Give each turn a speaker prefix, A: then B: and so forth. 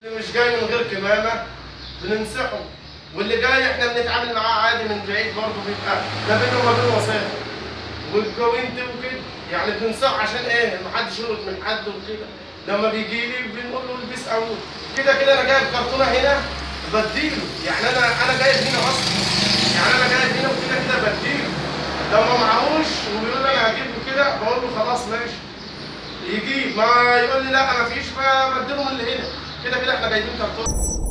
A: اللي مش جاي من غير كمامه بننصحه واللي جاي احنا بنتعامل معاه عادي من بعيد برضه بيبقى ما بينه وما بينه وسائل والجوينت وكده يعني بننصحه عشان ايه محدش يلقط من حد وكده لما بيجي لي بنقول له البس اول كده كده انا جايب كرتونه هنا بديله يعني انا انا جايب هنا اصلا يعني انا جايب هنا وكده كده بديله لو ما معهوش وبيقول لي انا هجيب له كده بقول له خلاص ماشي يجيب ما يقول لي لا ما فيش فبديله من اللي هنا كده كده احنا جايبين كرتونه